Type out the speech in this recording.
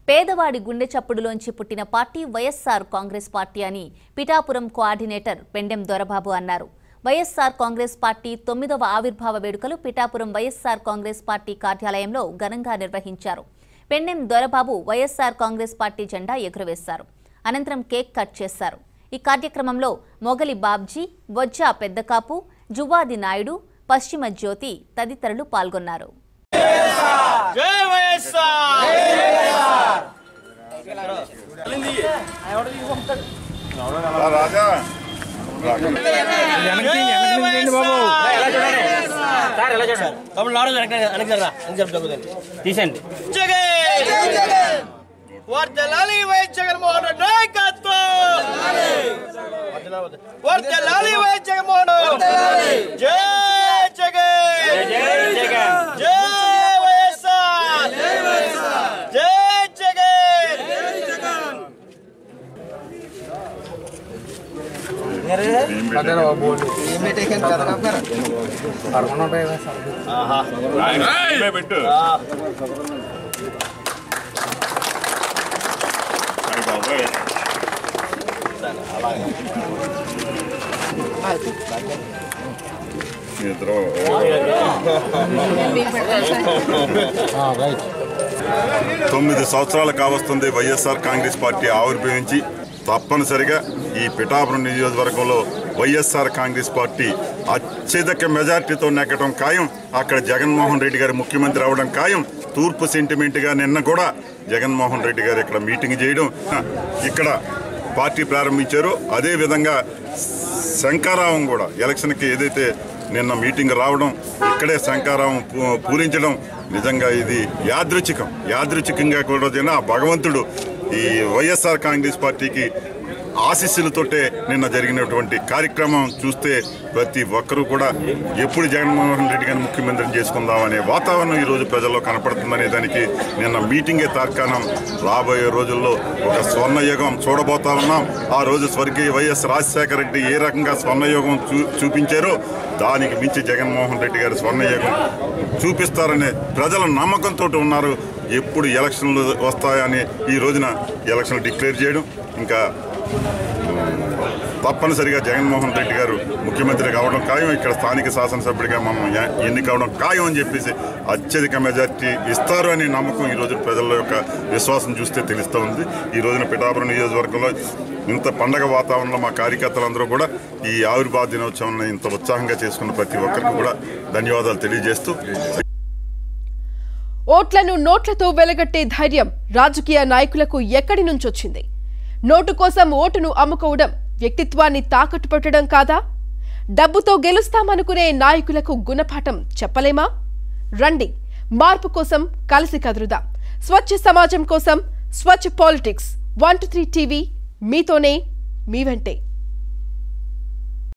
పేదవాడి గుండె చప్పుడులోంచి పుట్టిన పార్టీ వైఎస్ఆర్ కాంగ్రెస్ పార్టీ అని పిఠాపురం కోఆర్డినేటర్ పెండెం దొరబాబు అన్నారు వైఎస్ఆర్ కాంగ్రెస్ పార్టీ తొమ్మిదవ ఆవిర్భావ వేడుకలు పిఠాపురం వైఎస్ఆర్ కాంగ్రెస్ పార్టీ కార్యాలయంలో ఘనంగా నిర్వహించారు పెండెం దొరబాబు వైఎస్ఆర్ కాంగ్రెస్ పార్టీ జెండా ఎగురవేశారు అనంతరం కేక్ కట్ చేశారు ఈ కార్యక్రమంలో మొగలి బాబ్జీ బొజ్జా పెద్దకాపు జువాది నాయుడు పశ్చిమ జ్యోతి తదితరులు పాల్గొన్నారు జై వైఎస్ఆర్ రాజా తమిళనాడు తీసండి వర్దలాలి వై జగన్మోహన్ రెడ్డి నాయకత్వం వర్దలాలి వై జగన్మోహన్ జై జగన్ జై జగన్ జై వైఎస్ఆర్ జై జగన్ ఇవే పెట్టు అయ్ బాబోయ్. ఇద్దరు తొమ్మిది సంవత్సరాలు కావస్తుంది వైఎస్ఆర్ కాంగ్రెస్ పార్టీ ఆవిర్భవించి తప్పనిసరిగా ఈ పిఠాపురం నియోజకవర్గంలో వైఎస్ఆర్ కాంగ్రెస్ పార్టీ అత్యధిక మెజార్టీతో నెగ్గడం ఖాయం అక్కడ జగన్మోహన్ రెడ్డి గారు ముఖ్యమంత్రి అవడం ఖాయం తూర్పు సెంటిమెంట్గా నిన్న కూడా జగన్మోహన్ రెడ్డి గారు ఇక్కడ మీటింగ్ చేయడం ఇక్కడ పార్టీ ప్రారంభించారో అదే విధంగా శంకారావం కూడా ఎలక్షన్కి ఏదైతే నిన్న మీటింగ్ రావడం ఇక్కడే శంకారావం పూ- పూరించడం నిజంగా ఇది యాదృచ్ఛికం యాదృచ్ఛికంగా కూడా జరిగిన ఆ భగవంతుడు ఈ వైఎస్ఆర్ కాంగ్రెస్ పార్టీకి ఆశీస్సులతోటే నిన్న జరిగినటువంటి కార్యక్రమం చూస్తే ప్రతి ఒక్కరూ కూడా ఎప్పుడు జగన్మోహన్ రెడ్డి గారిని ముఖ్యమంత్రిని చేసుకుందామనే వాతావరణం ఈరోజు ప్రజల్లో కనపడుతుందనే దానికి నిన్న మీటింగే తార్కాణం రాబోయే రోజుల్లో ఒక స్వర్ణయుగం చూడబోతా ఉన్నాం ఆ రోజు స్వర్గీయ వైఎస్ రాజశేఖర రెడ్డి ఏ రకంగా స్వర్ణయుగం చూ చూపించారో దానికి మించి జగన్మోహన్ రెడ్డి గారి స్వర్ణయుగం చూపిస్తారనే ప్రజల నమ్మకంతో ఉన్నారు ఎప్పుడు ఎలక్షన్లు వస్తాయని ఈ రోజున ఎలక్షన్లు డిక్లేర్ చేయడం ఇంకా తప్పనిసరిగా జగన్మోహన్ రెడ్డి గారు ముఖ్యమంత్రి కావడం ఖాయం ఇక్కడ స్థానిక శాసనసభ్యుడిగా మనం ఎ- ఎన్నికవడం ఖాయం అని చెప్పేసి అత్యధిక మెజార్టీ ఇస్తారు అనే నమ్మకం ఈ రోజు ప్రజల యొక్క విశ్వాసం చూస్తే తెలుస్తూ ఉంది ఈ రోజున పిఠాపురం నియోజకవర్గంలో ఇంత పండగ వాతావరణంలో మా కార్యకర్తలందరూ కూడా ఈ ఆవిర్భావ దినోత్సవం ఇంత ఉత్సాహంగా చేసుకున్న ప్రతి ఒక్కరికి కూడా ధన్యవాదాలు తెలియజేస్తూ ఓట్లను నోట్లతో వెలగట్టే ధైర్యం రాజకీయ నాయకులకు ఎక్కడి నుంచొచ్చింది నోటు కోసం ఓటును అమ్ముకోవడం వ్యక్తిత్వాన్ని తాకట్టు పెట్టడం కాదా డబ్బుతో గెలుస్తామనుకునే నాయకులకు గుణపాఠం చెప్పలేమా రండి మార్పు కోసం కలిసి కదురుదాం స్వచ్ఛ సమాజం కోసం స్వచ్ఛ politics one two three TV మీతోనే మీ వెంటే